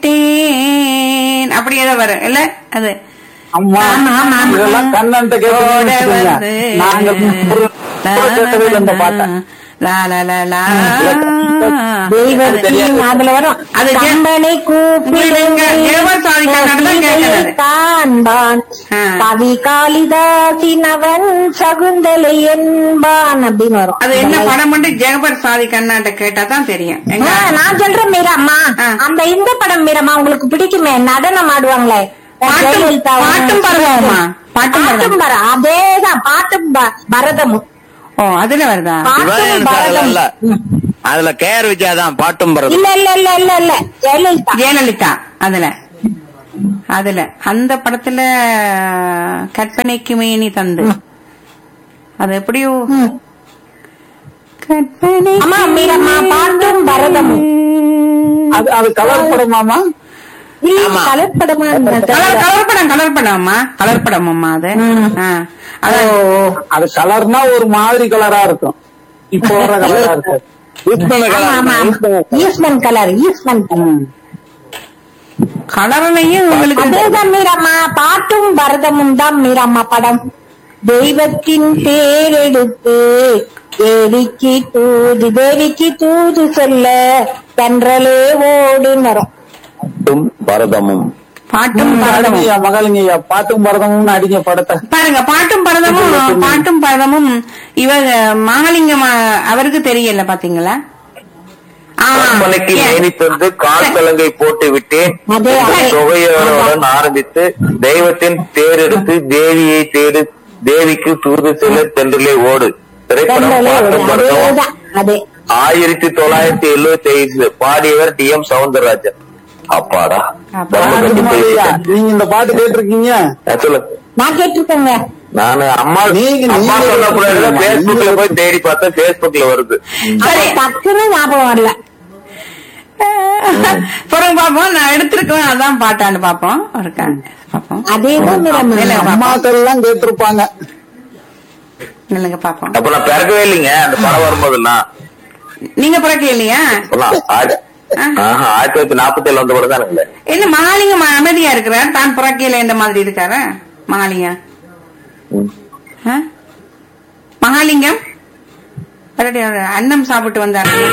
விட்டேன் அப்படி ஏதோ வரும் இல்ல அது அம்மா ஆமா, ஆமா, ஆமா. இதெல்லாம் கண்ணன்ட்ட ஓட கேட்டு வந்து நாங்க ஒரு- ஒரு கேட்டதே இல்லை இந்த பாட்டை லா, லா, லா, லா. தெய்வத்தின் அதுல வரும் அது ஜெ- கம்பனை உங்களுக்கு தேவர் சாதிக்காரன் தான் கேட்கிறது. காண்பான் ஆ. கவி காளிதாசின் அவன் சகுந்தலை என்பான் அப்படின்னு வரும் அது என்ன படம் மட்டும் ஜெகபர் சாதி கண்ணாட்ட கேட்டா தான் தெரியும் எங்க ஆ, நான் சொல்றேன் மீராம்மா ஆ. அந்த இந்த படம் மீராம்மா உங்களுக்கு பிடிக்குமே நடனம் ஆடுவாங்களே பாட்டும்- ஜெயலலிதா பாட்டும் பரதமுமா? பாட்டும் பரதம். பாட்டும் பரதம் அதேதான் பாட்டும் ப- பரதமும் ஓ அதுல வருதா பாட்டும் சிவாஜி பரதம் இல்ல ம். அதுல கேஆர் விஜயா தான் பாட்டும் பரதம் இல்ல இல்ல இல்ல இல்ல இல்ல ஜெயலலிதா ஜெயலலிதா அதுல அதுல அந்த படத்துல கற்பனைக்கு மேனி தந்து அது எப்படியோ கற்பனை அம்மா மீரம்மா பாட்டும் பரதமும் அது அது கலர் படமாமா இல்ல ஆமா. கலப்படமா கலர் கலர் படம் கலர் படம்மா கலர் படம் அம்மா அது ஆ. அது அது கலர்னா ஒரு மாதிரி கலரா இருக்கும் இப்போ வர கலரா இருக்கும் உத்மன ஆமா ஆமா ஈஸ்மன் கலர் ஈஸ்மன் கலர் கலர்லயும் உங்களுக்கு அதேதான் மீரம்மா பாட்டும் பரதமும் தான் மீரம்மா படம் தெய்வத்தின் பேரெடுத்து தேவிக்கு தூது தேவிக்கு தூது சொல்ல தென்றலே ஓடுன்னு வரும் பாட்டும் பரதமும் பாட்டும் பரதமும் அடிங்கய்யா மகளிங்கய்யா பாட்டும் பரதமும் அடிங்க படத்தை பாருங்க பாட்டும் பரதமும் பாட்டும் பரதமும் இவர் மகாலிங்கம் அ- அவருக்கு தெரியல பாத்தீங்களா ஆ, கற்பனைக்கு ஏன்? மேனி தந்து கால் கலங்கை போட்டு விட்டேன் அதே, அதே. தொகையோருடன் ஆரம்பித்து தெய்வத்தின் தேரெடுத்து தேவியை தேடு தேவிக்கு தூது செல்ல தென்றலே ஓடு திரைப்படம் தென்றலே ஓடு பாட்டும் பரதம் அதேதான் அதே ஆயிரத்தி தொள்ளாயிரத்தி எழுபத்தி ஐந்து பாடியவர் டி எம் சவுந்தரராஜன் அப்பாடா அப்பா. ரொம்ப கட்டி மாலையா, போயிட்டேன். நீங்க இந்த பாட்டு கேட்டிருக்கீங்க ஆ, சொல்லு நான் கேட்டிருக்கேங்க நானு அம்மா நீங்க- அம்மா நீங்க- சொன்ன கூட நீங்க- பேஸ்புக்ல போய் தேடி பார்த்தா பேஸ்புக்ல வருது அது டக்குன்னு ஞாபகம் வரல பிறகு பாப்போம் நான் எடுத்திருக்கேன் அதான் பாட்டான்னு பாப்போம் இருக்கா பாப்போம் அதேதான் மீரம்மா இல்ல, பாப்போம். அம்மாக்கள் எல்லாம் கேட்டிருப்பாங்க இல்லைங்க பாப்போம் அப்ப நான் பிறக்கவே இல்லைங்க அந்த படம் வரும்போதெல்லாம் நீங்க பிறக்க இல்லையா அப்பெல்லாம் ஆயிரத்தி ஆஹா, ஆயிரத்தி தொள்ளாயிரத்தி நாற்பத்தி ஏழு வந்த படம் தான் எனக்கு என்ன மகாலிங்கம் அமைதியா இருக்கிறார் தான் பிறக்கையில இந்த மாதிரி இருக்காரு மகாலிங்கம் ம். ஆ? மகாலிங்கம் மறுபடியும் அவர் அன்னம் சாப்பிட்டு வந்தாரு